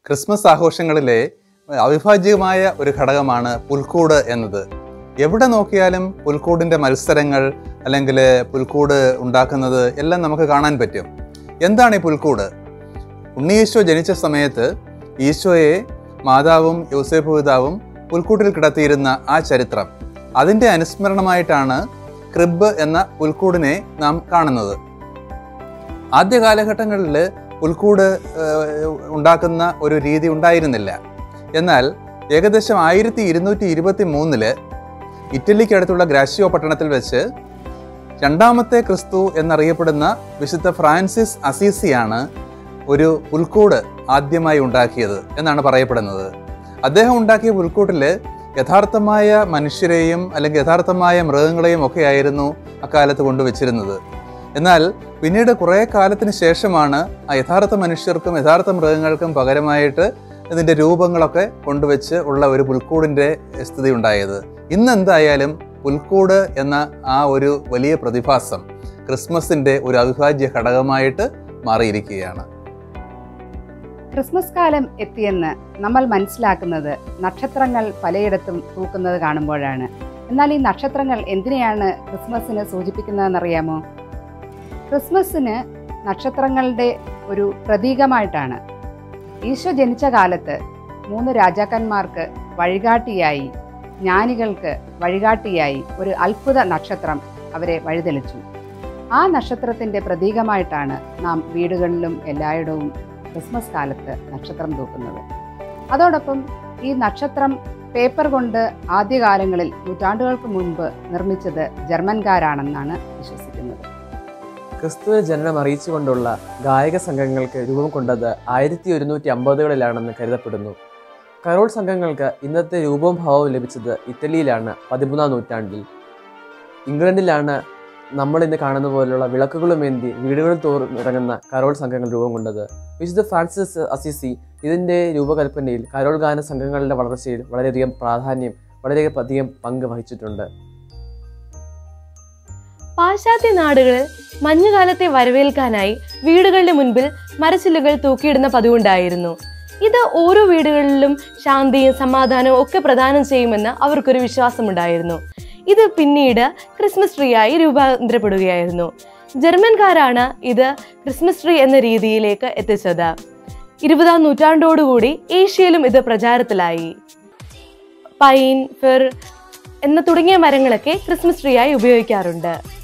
Christmas ആഘോഷങ്ങളിലെ അവിഭാജ്യമായ ഒരു ഘടകമാണ് പുൽക്കൂട് എന്നത് എവിടെ നോക്കിയാലും പുൽക്കൂടിൻ്റെ മത്സരങ്ങൾ അല്ലെങ്കിൽ പുൽക്കൂട് ഉണ്ടാക്കുന്നത് എല്ലാം നമുക്ക് കാണാൻ പറ്റും എന്താണ് ഈ പുൽക്കൂട് ഉണ്ണീശോ ജനിച്ച സമയത്ത് ഈശോയെ മാതാവും യോസേഫ് പിതാവും പുൽക്കൂട്ടിൽ കിടത്തിയിരുന്ന ആ ചരിത്രം അതിൻ്റെ അനുസ്മരണമായിട്ടാണ് ക്രിബ് എന്ന പുൽക്കൂടിനെ നാം കാണുന്നത് ആദ്യ കാലഘട്ടങ്ങളിൽ പുൽക്കൂട് ഏഹ്, ഉണ്ടാക്കുന്ന ഒരു രീതി ഉണ്ടായിരുന്നില്ല എന്നാൽ ഏകദേശം ആയിരത്തി ഇരുന്നൂറ്റി ഇരുപത്തി മൂന്നില് ഇറ്റലിക്കടുത്തുള്ള ഗ്രാഷ്യോ പട്ടണത്തിൽ വെച്ച് രണ്ടാമത്തെ ക്രിസ്തു എന്നറിയപ്പെടുന്ന വിശുദ്ധ ഫ്രാൻസിസ് അസീസിയാണ് ഒരു പുൽക്കൂട് ആദ്യമായി ഉണ്ടാക്കിയത് എന്നാണ് പറയപ്പെടുന്നത് അദ്ദേഹം ഉണ്ടാക്കിയ പുൽക്കൂട്ടിൽ യഥാർത്ഥമായ മനുഷ്യരെയും അല്ലെങ്കിൽ യഥാർത്ഥമായ മൃഗങ്ങളെയും ഒക്കെ ആയിരുന്നു അക്കാലത്ത് കൊണ്ടുവച്ചിരുന്നത് എന്നാൽ പിന്നീട് കുറേ കാലത്തിന് ശേഷമാണ് ആ യഥാർത്ഥ മനുഷ്യർക്കും യഥാർത്ഥ മൃഗങ്ങൾക്കും പകരമായിട്ട് ഇതിൻ്റെ രൂപങ്ങളൊക്കെ കൊണ്ടുവച്ച് ഉള്ള ഒരു പുൽക്കൂടിൻ്റെ സ്ഥിതി ഉണ്ടായത് ഇന്ന് എന്തായാലും പുൽക്കൂട് എന്ന ആ ഒരു വലിയ പ്രതിഭാസം ക്രിസ്മസിൻ്റെ ഒരു അവിഭാജ്യ ഘടകമായിട്ട് മാറിയിരിക്കുകയാണ് ക്രിസ്മസ് കാലം എത്തിയെന്ന് നമ്മൾ മനസ്സിലാക്കുന്നത് നക്ഷത്രങ്ങൾ പലയിടത്തും തൂക്കുന്നത് കാണുമ്പോഴാണ് എന്നാൽ ഈ നക്ഷത്രങ്ങൾ എന്തിനെയാണ് ക്രിസ്മസിന് സൂചിപ്പിക്കുന്നതെന്നറിയാമോ ക്രിസ്മസിന് നക്ഷത്രങ്ങളുടെ ഒരു പ്രതീകമായിട്ടാണ് ഈശോ ജനിച്ച കാലത്ത് മൂന്ന് രാജാക്കന്മാർക്ക് വഴികാട്ടിയായി ജ്ഞാനികൾക്ക് വഴികാട്ടിയായി ഒരു അത്ഭുത നക്ഷത്രം അവരെ വഴിതെളിച്ചു ആ നക്ഷത്രത്തിൻ്റെ പ്രതീകമായിട്ടാണ് നാം വീടുകളിലും എല്ലായിടവും ക്രിസ്മസ് കാലത്ത് നക്ഷത്രം തൂക്കുന്നത് അതോടൊപ്പം ഈ നക്ഷത്രം പേപ്പർ കൊണ്ട് ആദ്യകാലങ്ങളിൽ നൂറ്റാണ്ടുകൾക്ക് മുൻപ് നിർമ്മിച്ചത് ജർമ്മൻകാരാണെന്നാണ് വിശ്വസിക്കുന്നത് ക്രിസ്തുവിന് ജനനം അറിയിച്ചുകൊണ്ടുള്ള ഗായക സംഘങ്ങൾക്ക് രൂപം കൊണ്ടത് ആയിരത്തി ഒരുന്നൂറ്റി അമ്പതുകളിലാണെന്ന് കരുതപ്പെടുന്നു കരോൾ സംഘങ്ങൾക്ക് ഇന്നത്തെ രൂപവും ഭാവവും ലഭിച്ചത് ഇറ്റലിയിലാണ് പതിമൂന്നാം നൂറ്റാണ്ടിൽ ഇംഗ്ലണ്ടിലാണ് നമ്മൾ ഇന്ന് കാണുന്ന പോലുള്ള വിളക്കുകളും ഏന്തി വീടുകളിൽ തോറും ഇറങ്ങുന്ന കരോൾ സംഘങ്ങൾ രൂപം കൊണ്ടത് വിശുദ്ധ ഫ്രാൻസിസ് അസിസി ഇതിൻ്റെ രൂപകൽപ്പനയിൽ കരോൾ ഗാന സംഘങ്ങളുടെ വളർച്ചയിൽ വളരെയധികം പ്രാധാന്യം വളരെയധികം അധികം പങ്ക് വഹിച്ചിട്ടുണ്ട് പാശ്ചാത്യ നാടുകളിൽ മഞ്ഞുകാലത്തെ വരവേൽക്കാനായി വീടുകളുടെ മുൻപിൽ മരച്ചില്ലുകൾ തൂക്കിയിടുന്ന പതിവുണ്ടായിരുന്നു ഇത് ഓരോ വീടുകളിലും ശാന്തിയും സമാധാനവും ഒക്കെ പ്രദാനം ചെയ്യുമെന്ന് അവർക്കൊരു വിശ്വാസമുണ്ടായിരുന്നു ഇത് പിന്നീട് ക്രിസ്മസ് ട്രീ ആയി രൂപാന്തരപ്പെടുകയായിരുന്നു ജർമ്മൻകാരാണ് ഇത് ക്രിസ്മസ് ട്രീ എന്ന രീതിയിലേക്ക് എത്തിച്ചത് ഇരുപതാം നൂറ്റാണ്ടോടുകൂടി ഏഷ്യയിലും ഇത് പ്രചാരത്തിലായി പൈൻ ഫിർ എന്ന തുടങ്ങിയ മരങ്ങളൊക്കെ ക്രിസ്മസ് ട്രീ ആയി ഉപയോഗിക്കാറുണ്ട്